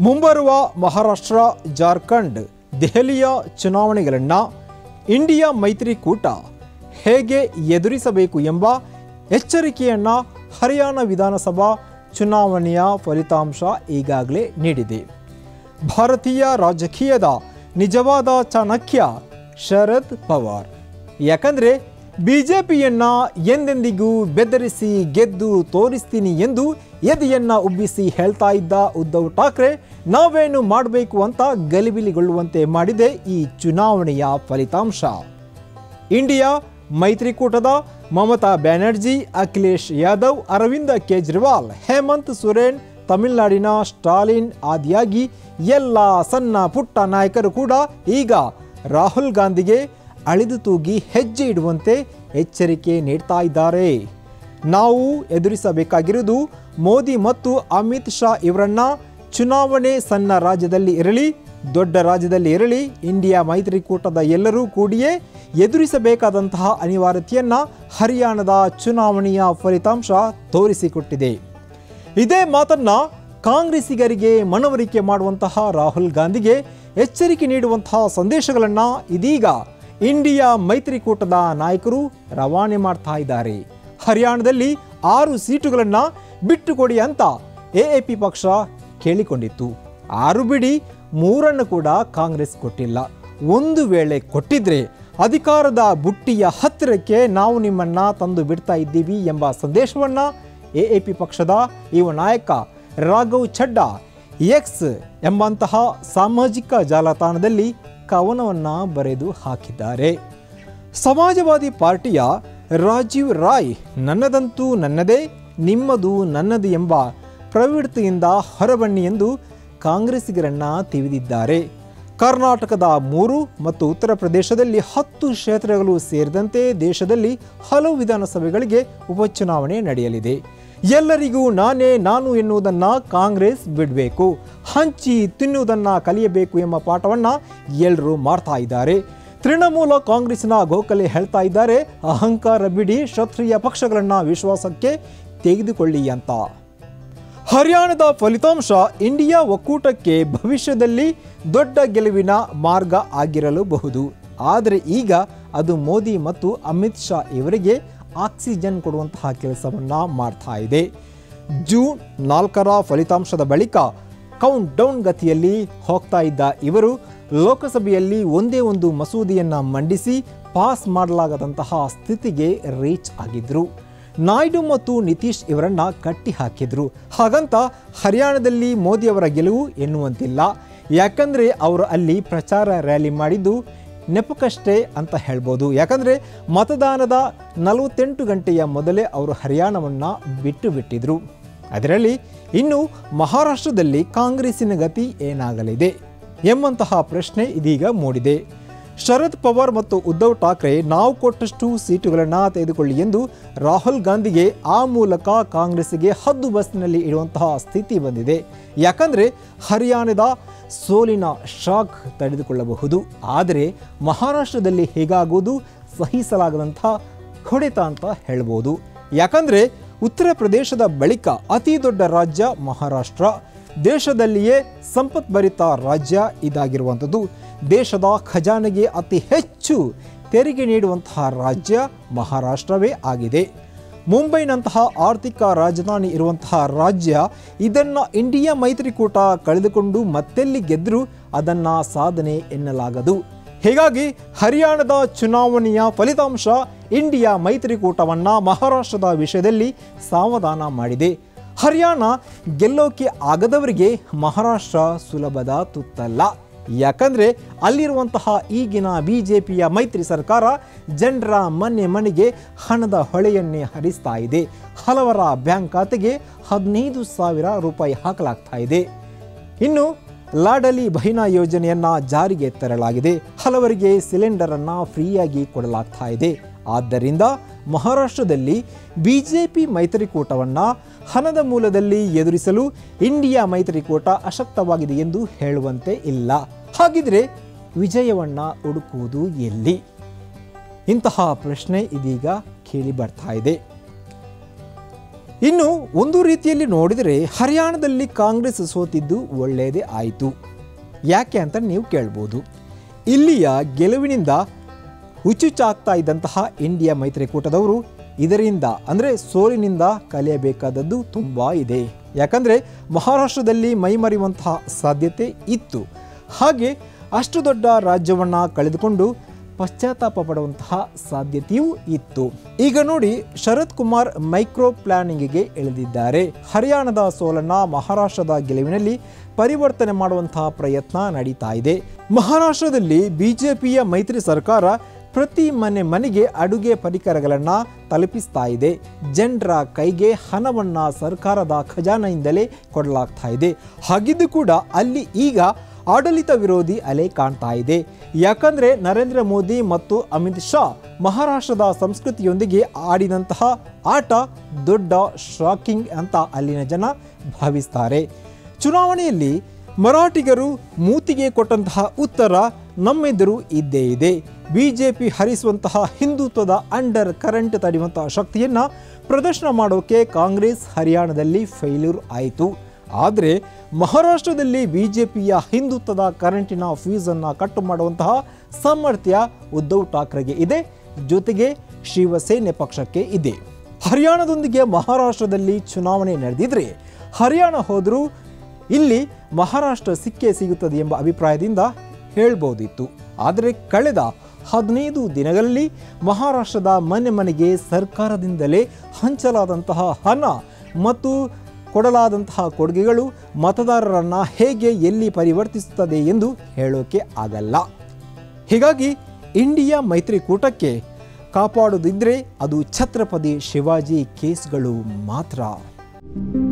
ಮುಂಬರುವ ಮಹಾರಾಷ್ಟ್ರ ಜಾರ್ಖಂಡ್ ದೆಹಲಿಯ ಚುನಾವಣೆಗಳನ್ನು ಇಂಡಿಯಾ ಮೈತ್ರಿಕೂಟ ಹೇಗೆ ಎದುರಿಸಬೇಕು ಎಂಬ ಎಚ್ಚರಿಕೆಯನ್ನು ಹರಿಯಾಣ ವಿಧಾನಸಭಾ ಚುನಾವಣೆಯ ಫಲಿತಾಂಶ ಈಗಾಗಲೇ ನೀಡಿದೆ ಭಾರತೀಯ ರಾಜಕೀಯದ ನಿಜವಾದ ಚಾಣಕ್ಯ ಶರದ್ ಪವಾರ್ ಯಾಕಂದರೆ ಬಿಜೆಪಿಯನ್ನ ಎಂದೆಂದಿಗೂ ಬೆದರಿಸಿ ಗೆದ್ದು ತೋರಿಸ್ತೀನಿ ಎಂದು ಎದೆಯನ್ನ ಉಬ್ಬಿಸಿ ಹೇಳ್ತಾ ಇದ್ದ ಉದ್ಧವ್ ಠಾಕ್ರೆ ನಾವೇನು ಮಾಡಬೇಕು ಅಂತ ಗಲಿಬಿಲಿಗೊಳ್ಳುವಂತೆ ಮಾಡಿದೆ ಈ ಚುನಾವಣೆಯ ಫಲಿತಾಂಶ ಇಂಡಿಯಾ ಮೈತ್ರಿಕೂಟದ ಮಮತಾ ಬ್ಯಾನರ್ಜಿ ಅಖಿಲೇಶ್ ಯಾದವ್ ಅರವಿಂದ ಕೇಜ್ರಿವಾಲ್ ಹೇಮಂತ್ ಸೊರೇನ್ ತಮಿಳುನಾಡಿನ ಸ್ಟಾಲಿನ್ ಆದಿಯಾಗಿ ಎಲ್ಲ ಸಣ್ಣ ಪುಟ್ಟ ನಾಯಕರು ಕೂಡ ಈಗ ರಾಹುಲ್ ಗಾಂಧಿಗೆ ಅಳಿದು ತೂಗಿ ಹೆಜ್ಜೆ ಇಡುವಂತೆ ಎಚ್ಚರಿಕೆ ನೀಡ್ತಾ ಇದ್ದಾರೆ ನಾವು ಎದುರಿಸಬೇಕಾಗಿರುವುದು ಮೋದಿ ಮತ್ತು ಅಮಿತ್ ಶಾ ಇವರನ್ನ ಚುನಾವಣೆ ಸಣ್ಣ ರಾಜ್ಯದಲ್ಲಿ ಇರಲಿ ದೊಡ್ಡ ರಾಜ್ಯದಲ್ಲಿ ಇರಲಿ ಇಂಡಿಯಾ ಮೈತ್ರಿಕೂಟದ ಎಲ್ಲರೂ ಕೂಡಿಯೇ ಎದುರಿಸಬೇಕಾದಂತಹ ಅನಿವಾರ್ಯತೆಯನ್ನ ಹರಿಯಾಣದ ಚುನಾವಣೆಯ ಫಲಿತಾಂಶ ತೋರಿಸಿಕೊಟ್ಟಿದೆ ಇದೇ ಮಾತನ್ನ ಕಾಂಗ್ರೆಸ್ಸಿಗರಿಗೆ ಮನವರಿಕೆ ಮಾಡುವಂತಹ ರಾಹುಲ್ ಗಾಂಧಿಗೆ ಎಚ್ಚರಿಕೆ ನೀಡುವಂತಹ ಸಂದೇಶಗಳನ್ನು ಇದೀಗ ಇಂಡಿಯಾ ಮೈತ್ರಿಕೂಟದ ನಾಯಕರು ರವಾನೆ ಮಾಡ್ತಾ ಇದ್ದಾರೆ ಹರಿಯಾಣದಲ್ಲಿ ಆರು ಸೀಟುಗಳನ್ನು ಬಿಟ್ಟುಕೊಡಿ ಅಂತ ಎಎಪಿ ಪಕ್ಷ ಕೇಳಿಕೊಂಡಿತ್ತು ಆರು ಬಿಡಿ ಮೂರನ್ನು ಕೂಡ ಕಾಂಗ್ರೆಸ್ ಕೊಟ್ಟಿಲ್ಲ ಒಂದು ವೇಳೆ ಕೊಟ್ಟಿದ್ರೆ ಅಧಿಕಾರದ ಬುಟ್ಟಿಯ ಹತ್ತಿರಕ್ಕೆ ನಾವು ನಿಮ್ಮನ್ನ ತಂದು ಬಿಡ್ತಾ ಇದ್ದೀವಿ ಎಂಬ ಸಂದೇಶವನ್ನ ಎಎಪಿ ಪಕ್ಷದ ಯುವ ನಾಯಕ ರಾಘವ್ ಛಡ್ಡಾ ಎಕ್ಸ್ ಎಂಬಂತಹ ಸಾಮಾಜಿಕ ಜಾಲತಾಣದಲ್ಲಿ ಕವನವನ್ನ ಬರೆದು ಹಾಕಿದ್ದಾರೆ ಸಮಾಜವಾದಿ ಪಾರ್ಟಿಯ ರಾಜೀವ್ ರಾಯ್ ನನ್ನದಂತೂ ನನ್ನದೇ ನಿಮ್ಮದು ನನ್ನದು ಎಂಬ ಪ್ರವೃತ್ತಿಯಿಂದ ಹೊರಬನ್ನಿ ಎಂದು ಕಾಂಗ್ರೆಸ್ಸಿಗರನ್ನ ತಿವಿದಿದ್ದಾರೆ ಕರ್ನಾಟಕದ ಮೂರು ಮತ್ತು ಉತ್ತರ ಪ್ರದೇಶದಲ್ಲಿ ಹತ್ತು ಕ್ಷೇತ್ರಗಳು ಸೇರಿದಂತೆ ದೇಶದಲ್ಲಿ ಹಲವು ವಿಧಾನಸಭೆಗಳಿಗೆ ಉಪಚುನಾವಣೆ ನಡೆಯಲಿದೆ ಎಲ್ಲರಿಗೂ ನಾನೇ ನಾನು ಎನ್ನುವುದನ್ನ ಕಾಂಗ್ರೆಸ್ ಬಿಡಬೇಕು ಹಂಚಿ ತಿನ್ನುವುದನ್ನ ಕಲಿಯಬೇಕು ಎಂಬ ಪಾಠವನ್ನ ಎಲ್ಲರೂ ಮಾಡ್ತಾ ಇದ್ದಾರೆ ತೃಣಮೂಲ ಕಾಂಗ್ರೆಸ್ನ ಗೋಖಲೆ ಹೇಳ್ತಾ ಇದ್ದಾರೆ ಅಹಂಕಾರ ಬಿಡಿ ಕ್ಷತ್ರಿಯ ಪಕ್ಷಗಳನ್ನ ವಿಶ್ವಾಸಕ್ಕೆ ತೆಗೆದುಕೊಳ್ಳಿ ಅಂತ ಹರಿಯಾಣದ ಫಲಿತಾಂಶ ಇಂಡಿಯಾ ಒಕ್ಕೂಟಕ್ಕೆ ಭವಿಷ್ಯದಲ್ಲಿ ದೊಡ್ಡ ಗೆಲುವಿನ ಮಾರ್ಗ ಆಗಿರಲೂಬಹುದು ಆದರೆ ಈಗ ಅದು ಮೋದಿ ಮತ್ತು ಅಮಿತ್ ಶಾ ಇವರಿಗೆ ಆಕ್ಸಿಜನ್ ಕೊಡುವಂತಹ ಕೆಲಸವನ್ನ ಮಾಡ್ತಾ ಇದೆ ಜೂನ್ ನಾಲ್ಕರ ಫಲಿತಾಂಶದ ಬಳಿಕ ಕೌಂಟ್ ಡೌನ್ ಗತಿಯಲ್ಲಿ ಹೋಗ್ತಾ ಇದ್ದ ಇವರು ಲೋಕಸಭೆಯಲ್ಲಿ ಒಂದೇ ಒಂದು ಮಸೂದೆಯನ್ನ ಮಂಡಿಸಿ ಪಾಸ್ ಮಾಡಲಾಗದಂತಹ ಸ್ಥಿತಿಗೆ ರೀಚ್ ಆಗಿದ್ರು ನಾಯ್ಡು ಮತ್ತು ನಿತೀಶ್ ಇವರನ್ನ ಕಟ್ಟಿ ಹಾಕಿದ್ರು ಹಾಗಂತ ಹರಿಯಾಣದಲ್ಲಿ ಮೋದಿಯವರ ಗೆಲುವು ಎನ್ನುವಂತಿಲ್ಲ ಯಾಕಂದ್ರೆ ಅವರು ಅಲ್ಲಿ ಪ್ರಚಾರ ರ್ಯಾಲಿ ಮಾಡಿದ್ದು ನೆಪಕ್ಕಷ್ಟೇ ಅಂತ ಹೇಳ್ಬೋದು ಯಾಕಂದ್ರೆ ಮತದಾನದ ನಲವತ್ತೆಂಟು ಗಂಟೆಯ ಮೊದಲೇ ಅವರು ಹರಿಯಾಣವನ್ನ ಬಿಟ್ಟು ಬಿಟ್ಟಿದ್ರು ಅದರಲ್ಲಿ ಇನ್ನು ಮಹಾರಾಷ್ಟ್ರದಲ್ಲಿ ಕಾಂಗ್ರೆಸ್ಸಿನ ಗತಿ ಏನಾಗಲಿದೆ ಎಂಬಂತಹ ಪ್ರಶ್ನೆ ಇದೀಗ ಮೂಡಿದೆ ಶರದ್ ಪವಾರ್ ಮತ್ತು ಉದ್ಧವ್ ಠಾಕ್ರೆ ನಾವು ಕೊಟ್ಟಷ್ಟು ಸೀಟುಗಳನ್ನು ತೆಗೆದುಕೊಳ್ಳಿ ಎಂದು ರಾಹುಲ್ ಗಾಂಧಿಗೆ ಆ ಮೂಲಕ ಕಾಂಗ್ರೆಸ್ಸಿಗೆ ಹದ್ದು ಬಸ್ನಲ್ಲಿ ಇಡುವಂತಹ ಸ್ಥಿತಿ ಬಂದಿದೆ ಯಾಕಂದರೆ ಹರಿಯಾಣದ ಸೋಲಿನ ಶಾಕ್ ತಡೆದುಕೊಳ್ಳಬಹುದು ಆದರೆ ಮಹಾರಾಷ್ಟ್ರದಲ್ಲಿ ಹೇಗಾಗುವುದು ಸಹಿಸಲಾಗದಂತಹ ಹೊಡೆತ ಅಂತ ಹೇಳ್ಬೋದು ಯಾಕಂದರೆ ಉತ್ತರ ಪ್ರದೇಶದ ಬಳಿಕ ಅತಿ ದೊಡ್ಡ ರಾಜ್ಯ ಮಹಾರಾಷ್ಟ್ರ ದೇಶದಲ್ಲಿಯೇ ಸಂಪತ್ಭರಿತ ರಾಜ್ಯ ಇದಾಗಿರುವಂಥದ್ದು ದೇಶದ ಖಜಾನೆಗೆ ಅತಿ ಹೆಚ್ಚು ತೆರಿಗೆ ನೀಡುವಂತಹ ರಾಜ್ಯ ಮಹಾರಾಷ್ಟ್ರವೇ ಆಗಿದೆ ಮುಂಬೈನಂತಹ ಆರ್ಥಿಕ ರಾಜಧಾನಿ ಇರುವಂತಹ ರಾಜ್ಯ ಇದನ್ನು ಇಂಡಿಯಾ ಮೈತ್ರಿಕೂಟ ಕಳೆದುಕೊಂಡು ಮತ್ತೆಲ್ಲಿ ಗೆದ್ದರೂ ಅದನ್ನು ಸಾಧನೆ ಎನ್ನಲಾಗದು ಹೀಗಾಗಿ ಹರಿಯಾಣದ ಚುನಾವಣೆಯ ಫಲಿತಾಂಶ ಇಂಡಿಯಾ ಮೈತ್ರಿಕೂಟವನ್ನ ಮಹಾರಾಷ್ಟ್ರದ ವಿಷಯದಲ್ಲಿ ಸಾವಧಾನ ಮಾಡಿದೆ ಹರಿಯಾಣ ಗೆಲ್ಲೋಕೆ ಆಗದವರಿಗೆ ಮಹಾರಾಷ್ಟ್ರ ಸುಲಭದ ತುತ್ತಲ್ಲ ಯಾಕಂದ್ರೆ ಅಲ್ಲಿರುವಂತಹ ಈಗಿನ ಬಿಜೆಪಿಯ ಮೈತ್ರಿ ಸರ್ಕಾರ ಜನರ ಮನೆ ಮನೆಗೆ ಹಣದ ಹೊಳೆಯನ್ನೇ ಹರಿಸ್ತಾ ಇದೆ ಹಲವರ ಬ್ಯಾಂಕ್ ಖಾತೆಗೆ ಹದಿನೈದು ಸಾವಿರ ರೂಪಾಯಿ ಹಾಕಲಾಗ್ತಾ ಇದೆ ಇನ್ನು ಲಾಡಲಿ ಬಹಿನಾ ಯೋಜನೆಯನ್ನ ಜಾರಿಗೆ ತರಲಾಗಿದೆ ಹಲವರಿಗೆ ಸಿಲಿಂಡರ್ ಅನ್ನ ಫ್ರೀಯಾಗಿ ಕೊಡಲಾಗ್ತಾ ಇದೆ ಆದ್ದರಿಂದ ಮಹಾರಾಷ್ಟ್ರದಲ್ಲಿ ಬಿಜೆಪಿ ಮೈತ್ರಿಕೂಟವನ್ನ ಹಣದ ಮೂಲದಲ್ಲಿ ಎದುರಿಸಲು ಇಂಡಿಯಾ ಮೈತ್ರಿಕೂಟ ಅಶಕ್ತವಾಗಿದೆ ಎಂದು ಹೇಳುವಂತೆ ಇಲ್ಲ ಹಾಗಿದ್ರೆ ವಿಜಯವನ್ನ ಹುಡುಕುವುದು ಎಲ್ಲಿ ಇಂತಹ ಪ್ರಶ್ನೆ ಇದೀಗ ಕೇಳಿ ಬರ್ತಾ ಇದೆ ಇನ್ನು ಒಂದು ರೀತಿಯಲ್ಲಿ ನೋಡಿದರೆ ಹರಿಯಾಣದಲ್ಲಿ ಕಾಂಗ್ರೆಸ್ ಸೋತಿದ್ದು ಒಳ್ಳೆಯದೇ ಆಯಿತು ಯಾಕೆ ಅಂತ ನೀವು ಕೇಳ್ಬೋದು ಇಲ್ಲಿಯ ಗೆಲುವಿನಿಂದ ಹುಚ್ಚುಚ್ಚಾಗ್ತಾ ಇದ್ದಂತಹ ಇಂಡಿಯಾ ಮೈತ್ರಿಕೂಟದವರು ಇದರಿಂದ ಅಂದರೆ ಸೋಲಿನಿಂದ ಕಲಿಯಬೇಕಾದದ್ದು ತುಂಬ ಇದೆ ಯಾಕಂದರೆ ಮಹಾರಾಷ್ಟ್ರದಲ್ಲಿ ಮೈಮರೆಯುವಂತಹ ಸಾಧ್ಯತೆ ಇತ್ತು ಹಾಗೆ ಅಷ್ಟು ದೊಡ್ಡ ರಾಜ್ಯವನ್ನು ಕಳೆದುಕೊಂಡು ಪಶ್ಚಾತ್ತಾಪ ಪಡುವಂತಹ ಸಾಧ್ಯತೆಯೂ ಇತ್ತು ಈಗ ನೋಡಿ ಶರತ್ ಕುಮಾರ್ ಮೈಕ್ರೋ ಪ್ಲಾನಿಂಗಿಗೆ ಇಳಿದಿದ್ದಾರೆ ಹರಿಯಾಣದ ಸೋಲನ್ನ ಮಹಾರಾಷ್ಟ್ರದ ಗೆಲುವಿನಲ್ಲಿ ಪರಿವರ್ತನೆ ಮಾಡುವಂತಹ ಪ್ರಯತ್ನ ನಡೀತಾ ಇದೆ ಮಹಾರಾಷ್ಟ್ರದಲ್ಲಿ ಬಿಜೆಪಿಯ ಮೈತ್ರಿ ಸರ್ಕಾರ ಪ್ರತಿ ಮನೆ ಮನೆಗೆ ಅಡುಗೆ ಪರಿಕರಗಳನ್ನು ತಲುಪಿಸ್ತಾ ಇದೆ ಜನರ ಕೈಗೆ ಹಣವನ್ನು ಸರ್ಕಾರದ ಖಜಾನೆಯಿಂದಲೇ ಕೊಡಲಾಗ್ತಾ ಇದೆ ಹಾಗಿದ್ದು ಕೂಡ ಅಲ್ಲಿ ಈಗ ಆಡಳಿತ ವಿರೋಧಿ ಅಲೆ ಕಾಣ್ತಾ ಇದೆ ಯಾಕಂದ್ರೆ ನರೇಂದ್ರ ಮೋದಿ ಮತ್ತು ಅಮಿತ್ ಶಾ ಮಹಾರಾಷ್ಟ್ರದ ಸಂಸ್ಕೃತಿಯೊಂದಿಗೆ ಆಡಿದಂತಹ ಆಟ ದೊಡ್ಡ ಶಾಕಿಂಗ್ ಅಂತ ಅಲ್ಲಿನ ಜನ ಭಾವಿಸ್ತಾರೆ ಚುನಾವಣೆಯಲ್ಲಿ ಮರಾಠಿಗರು ಮೂತಿಗೆ ಕೊಟ್ಟಂತಹ ಉತ್ತರ ನಮ್ಮೆದುರು ಇದ್ದೇ ಇದೆ ಬಿಜೆಪಿ ಹರಿಸುವಂತಹ ಹಿಂದುತ್ವದ ಅಂಡರ್ ಕರೆಂಟ್ ತಡೆಯುವಂತಹ ಶಕ್ತಿಯನ್ನ ಪ್ರದರ್ಶನ ಮಾಡೋಕೆ ಕಾಂಗ್ರೆಸ್ ಹರಿಯಾಣದಲ್ಲಿ ಫೇಲ್ಯೂರ್ ಆಯಿತು ಆದರೆ ಮಹಾರಾಷ್ಟ್ರದಲ್ಲಿ ಬಿಜೆಪಿಯ ಹಿಂದುತ್ವದ ಕರೆಂಟಿನ ಫ್ಯೂಸನ್ನು ಕಟ್ಟು ಮಾಡುವಂತಹ ಸಾಮರ್ಥ್ಯ ಉದ್ಧವ್ ಠಾಕ್ರೆಗೆ ಇದೆ ಜೊತೆಗೆ ಶಿವಸೇನೆ ಪಕ್ಷಕ್ಕೆ ಇದೆ ಹರಿಯಾಣದೊಂದಿಗೆ ಮಹಾರಾಷ್ಟ್ರದಲ್ಲಿ ಚುನಾವಣೆ ನಡೆದಿದ್ರೆ ಹರಿಯಾಣ ಹೋದರೂ ಇಲ್ಲಿ ಮಹಾರಾಷ್ಟ್ರ ಸಿಕ್ಕೇ ಸಿಗುತ್ತದೆ ಎಂಬ ಅಭಿಪ್ರಾಯದಿಂದ ಹೇಳ್ಬೋದಿತ್ತು ಆದರೆ ಕಳೆದ ಹದಿನೈದು ದಿನಗಳಲ್ಲಿ ಮಹಾರಾಷ್ಟ್ರದ ಮನೆ ಮನೆಗೆ ಸರ್ಕಾರದಿಂದಲೇ ಹಂಚಲಾದಂತಹ ಹಣ ಮತ್ತು ಕೊಡಲಾದಂತಹ ಕೊಡುಗೆಗಳು ಮತದಾರರನ್ನು ಹೇಗೆ ಎಲ್ಲಿ ಪರಿವರ್ತಿಸುತ್ತದೆ ಎಂದು ಹೇಳೋಕೆ ಆಗಲ್ಲ ಹೀಗಾಗಿ ಇಂಡಿಯಾ ಮೈತ್ರಿಕೂಟಕ್ಕೆ ಕಾಪಾಡುವುದಿದ್ರೆ ಅದು ಛತ್ರಪತಿ ಶಿವಾಜಿ ಕೇಸ್ಗಳು ಮಾತ್ರ